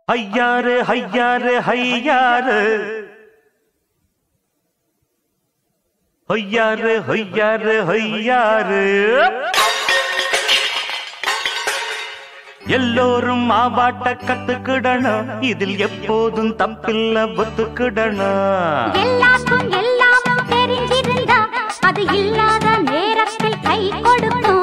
ஐயாறு ஐயாறு ஐயாறு ஐயாறு ஐயாறு ஐயாறு எல்லோரும் மாவாட்ட கத்துக்கிடணும் இதில் எப்போதும் தப்பில்ல ஒத்துக்கிடணும் எல்லாருக்கும் எல்லாமும் தெரிஞ்சிருந்தா அது இல்லாத நேரத்தில் கை கொடுக்கும்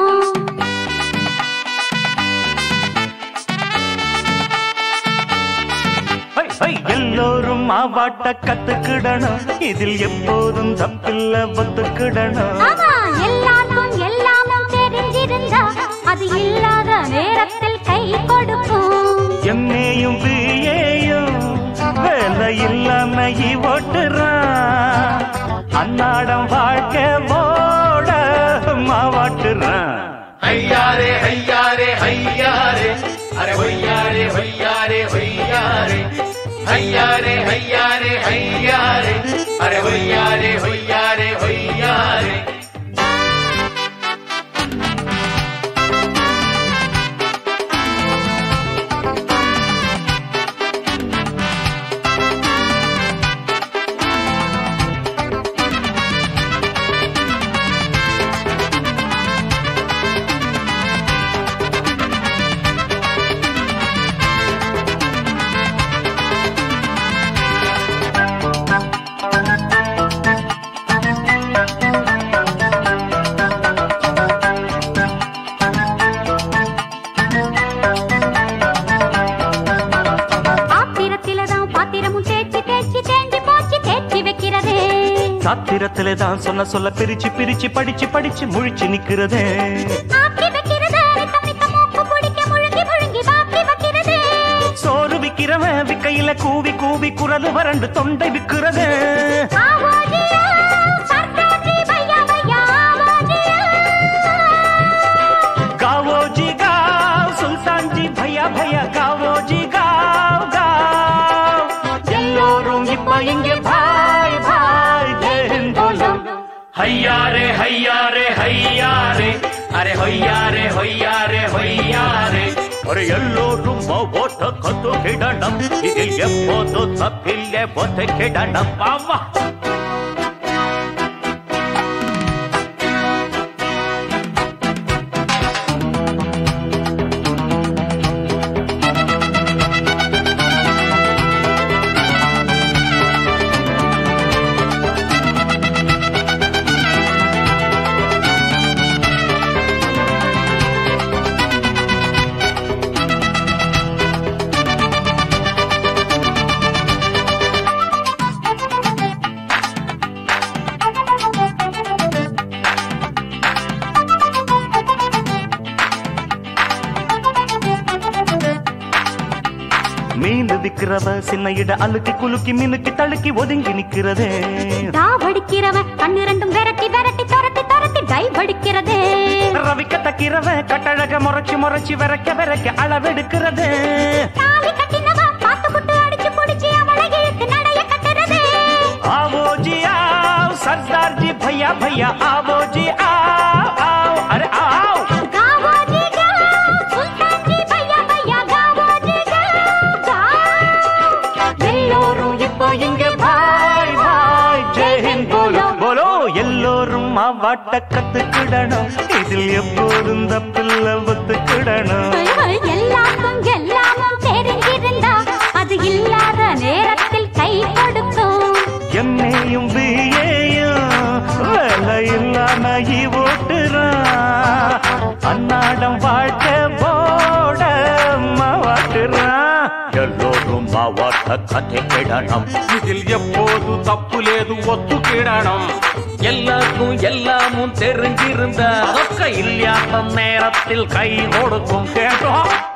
ஹை, ஹை, எல்லோரும் மாவாட்ட கத்துக்கிடணும் இதில் எப்போதும் தப்பில்ல ஒத்துக்கிடணும் ஆமா எல்லாருக்கும் எல்லாமும் தெரிஞ்சிருந்தா அது இல்லாத நேரத்தில் கை கொடுக்கும் எம்ஏயும் பிஏயும் வேலை இல்லாம ஓட்டுறான் அன்னாடம் வாழ்க்கை போட மாவாட்டுறான் ஹையாரே ஹையாரே ஹையாரே அரே ஹொய்யாரே ஹொய்யாரே ஹொய்யாரே ஹையாரே ஹையாரே ஹையாரே அரே ஹொய்யாரே ஹொய்யாரே ஹொய்யாரே பாத்திரத்திலதான் பாத்திரமும் தேய்ச்சி தேய்ச்சி தேஞ்சி போச்சு தேய்ச்சி வைக்கிறதே சாத்திரத்திலே தான் சொன்ன சொல்ல பிரிச்சு பிரிச்சு படிச்சு படிச்சு முழிச்சு நிக்கிறதே ஆக்கி வைக்கிறதே நித்தம் நித்தம் மூக்கு பிடிக்க முழுங்கி முழுங்கி பாக்கி வைக்கிறதே சோறு விக்கிறவன் விக்கையில கூவி கூவி குரல் வறண்டு தொண்டை விக்கிறதே ஆவோஜியா சர்தார்ஜி பையா பையா ஆவோஜியா गावोजी गाव सुल्तान जी भैया भैया गावोजी गाव गाव எல்லோரும் இப்ப இங்கே பாய் பாய் ஜெயின் போலும் ஹையாரே ஹையாரே ஹையாரே அரே ஹொய்யாரே ஹொய்யாரே ஹொய்யாரே ஒரு எல்லோரும் ஓட்ட கத்து கிடணும் இதில் எப்போது தப்பில்லை ஒத்து கிடணும் ஆமா மீன் விக்கிறவ சின்ன இட அழுக்கி குலுக்கி மினுக்கி தழுக்கி ஒதுங்கி நிக்கிறதே தாவடிக்கிறவன் கண்ணு ரெண்டும் விரட்டி விரட்டி துரத்தி துரத்தி டைவடிக்கிறதே ரவிக்க தக்கிறவன் கட்டழக முறைச்சு முறைச்சு விரைக்க விரைக்க அளவெடுக்கிறதே தாலி கட்டினவன் பாத்து புட்டு அடிச்சு புடிச்சு அவளை இழுத்து நடைய கட்டுறதே आवो जी आओ सरदार जी भैया भैया आवो जी आओ आओ अरे आओ गावोजी गाव சுல்தான்ஜி பையா பையா गावोजी गाव गाव எல்லோரும் இப்போ இங்க பாய் பாய் ஜெய் ஹிந்த் போலோ போலோ எல்லோரும் மாவாட்ட கத்துக்கிடணும் இதில் எப்போதும் தப்பில்ல ஒத்துக்கிடணும் எல்லாருக்கும் எல்லாமும் தெரிஞ்சிருந்தா அது இல்லாத நேரத்தில் கை கொடுக்கும் எம்ஏயும் பிஏயும் வேலை இல்லாம ஓட்டுறான் அன்னாடம் வாழ்க்கை போட மாவாட்டுறான் எல்லோரும் மாவாட்ட கதை கிடணும் இதில் எப்போது தப்பு லேது ஒத்துக்கிடணும் எல்லாருக்கும் எல்லாமும் தெரிஞ்சிருந்த அதற்க இல்லையாட்ட நேரத்தில் கை கொடுக்கும் கேட்டோம்